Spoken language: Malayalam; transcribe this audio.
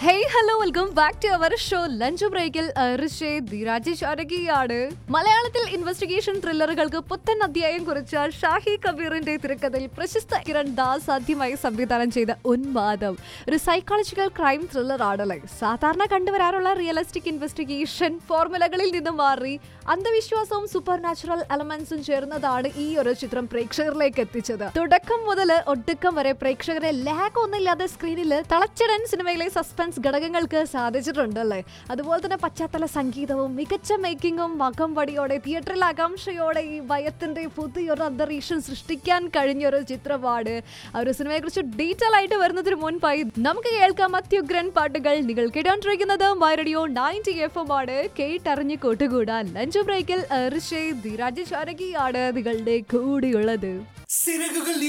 hey hello welcome back to our show lunch ബ്രേക്കിൽ രാജേഷ് അരകിയാണ് മലയാളത്തിൽ ഇൻവെസ്റ്റിഗേഷൻ ത്രില്ലറുകൾക്ക് പുത്തൻ അധ്യായം കുറിച്ച ഷാഹി കബീറിന്റെ തിരക്കഥയിൽ പ്രശസ്ത കിരൺ ദാസ് ആദ്യമായി സംവിധാനം ചെയ്ത ഉന്മാദം ഒരു സൈക്കോളജിക്കൽ ക്രൈം ത്രില്ലർ ആണല്ലേ സാധാരണ കണ്ടുവരാറുള്ള റിയലിസ്റ്റിക് ഇൻവെസ്റ്റിഗേഷൻ ഫോർമുലകളിൽ നിന്ന് മാറി അന്ധവിശ്വാസവും സൂപ്പർ നാച്ചുറൽ എലമെന്റ്സും ചേർന്നതാണ് ഈ ഒരു ചിത്രം പ്രേക്ഷകരിലേക്ക് എത്തിച്ചത് തുടക്കം മുതൽ ഒടുക്കം വരെ പ്രേക്ഷകരെ ലാഗ് ഒന്നുമില്ലാതെ സ്ക്രീനിൽ തളച്ചിടൻ സിനിമയിലെ സസ്പെൻസ് ഘടകങ്ങൾക്ക് സാധിച്ചിട്ടുണ്ടല്ലേ അതുപോലെ തന്നെ പശ്ചാത്തല സംഗീതവും മികച്ച മേക്കിങ്ങും മകംപടിയോടെ തിയേറ്ററിൽ ആകാംക്ഷയോടെ ഈ ഭയത്തിന്റെ പുതിയൊരു അന്തരീക്ഷം സൃഷ്ടിക്കാൻ കഴിഞ്ഞൊരു ചിത്രമാണ് ആ ഒരു സിനിമയെ കുറിച്ച് ഡീറ്റെയിൽ ആയിട്ട് വരുന്നതിന് മുൻപായി നമുക്ക് കേൾക്കാം അത്യുഗ്രൻ പാട്ടുകൾ നിങ്ങൾ കേട്ടോണ്ടിരിക്കുന്നത് my radio ninety F M ആണ് കേട്ടറിഞ്ഞ് കൂട്ടുകൂടാൻ ലഞ്ച് ബ്രേക്കിൽ ഋഷേ ധീരാജ് ശാരകിയാണ് നിങ്ങളുടെ കൂടെയുള്ളത് സിറകുകൾ